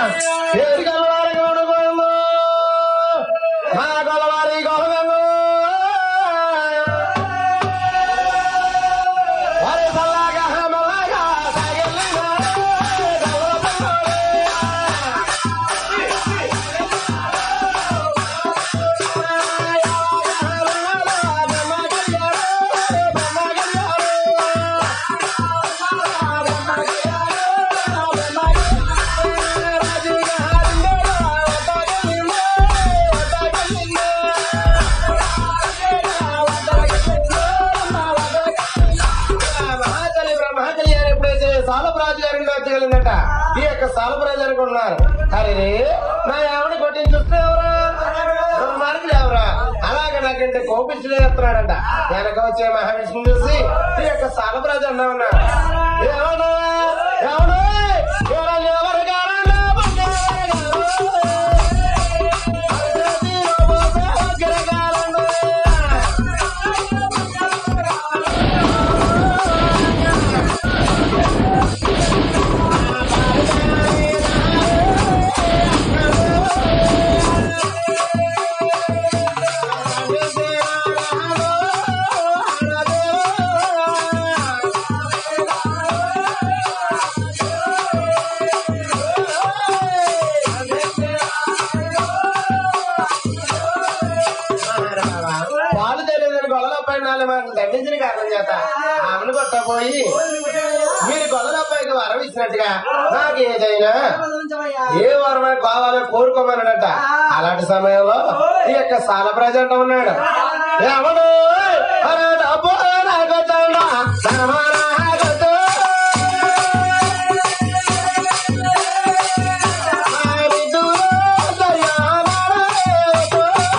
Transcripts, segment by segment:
ఏడు గలవారి గొడుగోళ్ళు మా గలవారి గొడగలు వారి సల్లాగా మెల్లగా సాగిల్లినా గలవతల్లోనే. మహాకలి బ్రహ్మకలి అని ఎప్పుడైతే సాలపరాజు గారిని వచ్చగలిందట ఈ యొక్క సాలపరాజు అనుకుంటున్నారు అరే నా ఆవిడ కొట్టిన చూస్తే ఎవరా దుర్మార్గులు ఎవరా అలాగే నాకంటే కోపించులే చెప్తున్నాడంట వెనక వచ్చే మహావిష్ణుని చూసి ఈ యొక్క సాలపరాజు అన్నా ఉన్నాడు ఎవడు ఎవడు ఎవరు ఎవరు కారణం పాలు తెలియదని గొడవల పైన మనకు దండించిన కారణం చేత ఆమెను కొట్టపోయి మీరు గొడవల పైకి వరం ఇచ్చినట్టుగా నాకు ఏదైనా ఏ వరం కావాలో కోరుకోమన్నాడట అలాంటి సమయంలో ఈ యొక్క సాల ప్రజెంట్ ఉన్నాడు ఎవడు అరే డబ్బు నాకొచ్చండా, ధనమా నాకొచ్చు. మా విధులు దయామరలేదు.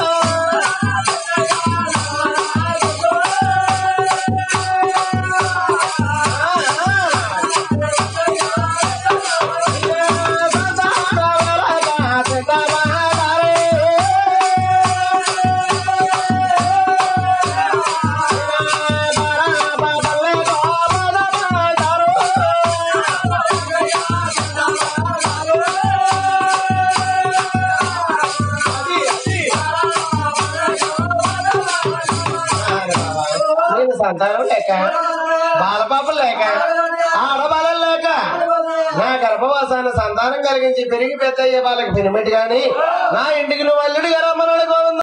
నేను సంతానం లేక బాలపాపలు లేక ఆడబాలలు లేక నా గర్భవాసాన్ని సంతానం కలిగించి పెరిగి పెద్ద అయ్యే వాళ్ళకి పినిమిటి గాని నా ఇంటికి నువ్వు అల్లుడిగా రమ్మన్నాడు గోవింద